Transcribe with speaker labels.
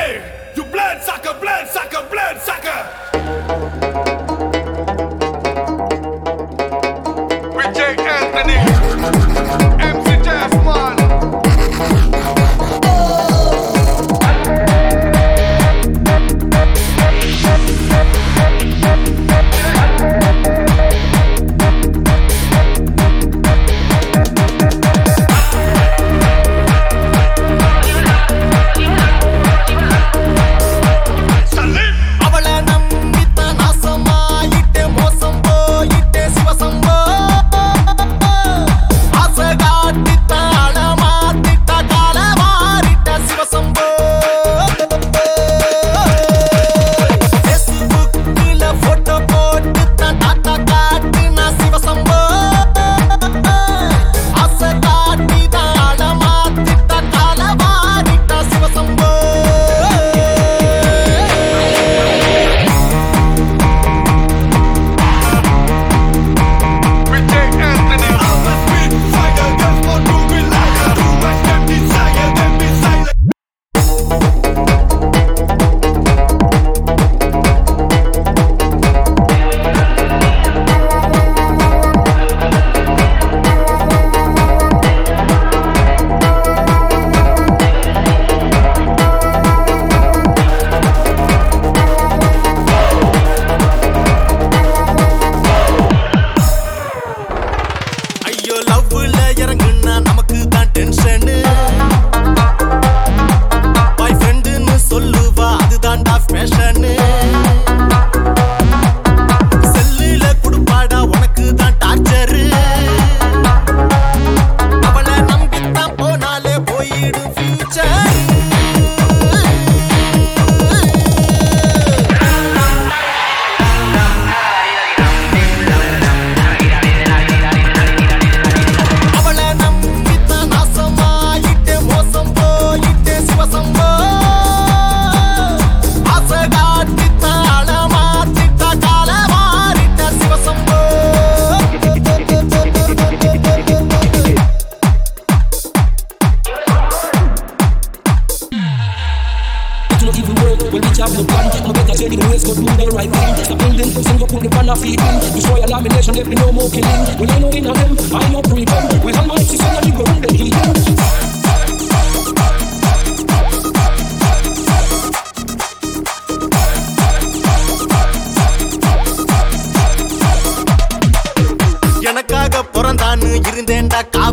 Speaker 1: Hey, you blood sucker, blood sucker, blood sucker.
Speaker 2: with J. Anthony, MC Jazzman.
Speaker 1: Salim.
Speaker 3: அவள நம்பித்த நாசமாயிட்டே மோசம் போயிட்டே சிவசம்போ ஆசை காட்டித்த அடமாத்திட்ட கால மாறிட்ட சிவசம்போ ஃபேஸ்புக்கில் போட்டோ போட்டு டாட்டா காட்டின சிவசம்போ ஆசை காட்டிட்ட அடமாத்திட்ட கால மாறிட்ட Sivasambo
Speaker 2: With J. Anthony.
Speaker 1: I'm a spit fire, that's what you be like. Too much them desire, them be silent.
Speaker 3: ஐயோ லவ்ல இறங்குனா நமக்கு தான் டென்ஷனு பாய் ஃப்ரெண்டுன்னு சொல்லுவா அதுதான்டா ஃபேஷனு செல்லுல குடுப்பாடா உனக்கு தான் டார்ச்சரு அவளை நம்பித்தான் போனாலே போயிடும் ஃபியூச்சர் அவளை நம்பித்த நாசமாயிட்டே மோசம் போயிட்டே சிவசம்போ ஆசை காட்டித்த அடமாத்திட்ட கால மாறிட்ட Sivasambo
Speaker 4: It not even work when we have no plan. I better say the ways go do the right thing. Stop building, send go put the pan off feeding. Destroy a lamination, let me no more killing. When I know in a them, I know prevent. We have my sister, and you go run them heathen.
Speaker 3: எனக்காக பிறந்தான்னு இருந்தேன்டா காவல்